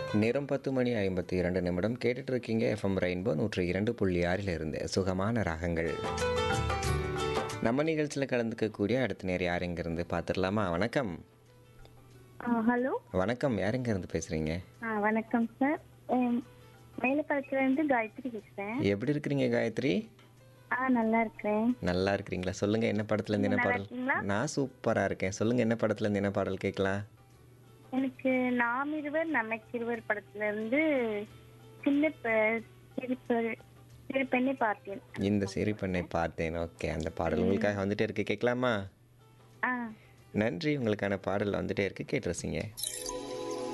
நேரம் பத்து மணி ஐம்பத்தி இரண்டு நிமிடம் கேட்டுட்டு இருக்கீங்க எஃப்எம் ரெயின்போ நூற்றி இரண்டு புள்ளி ஆறில் இருந்து சுகமான ராகங்கள் நம்ம நிகழ்ச்சியில் கலந்துக்கக்கூடிய அடுத்த நேரம் யார் இருந்து பார்த்துடலாமா வணக்கம் ஹலோ வணக்கம் யார் இருந்து பேசுகிறீங்க ஆ வணக்கம் சார் மேலப்பாளையத்துலேருந்து காயத்ரி பேசுகிறேன் எப்படி இருக்கிறீங்க காயத்ரி ஆ நல்லா இருக்கிறேன் நல்லா இருக்கிறீங்களா சொல்லுங்கள் என்ன படத்துலேருந்து என்ன நல்லா பாடல் இருக்கீங்களா? நான் சூப்பராக இருக்கேன் சொல்லுங்கள் என்ன படத்துலேருந்து என்ன பாடல் கேட்கலாம் எனக்கு நாம் இருவர் நமக்கிருவர் படத்துலேருந்து சின்ன பெ- சிறு பெ- சிறு பெண்ணை பார்த்தேன் இந்த சிறு பெண்ணை பார்த்தேன் ஓகே அந்த பாடல் உங்களுக்காக வந்துட்டே இருக்கு கேட்கலாமா ஆ நன்றி உங்களுக்கான பாடல் வந்துட்டே இருக்கு கேட்டு ரசிங்க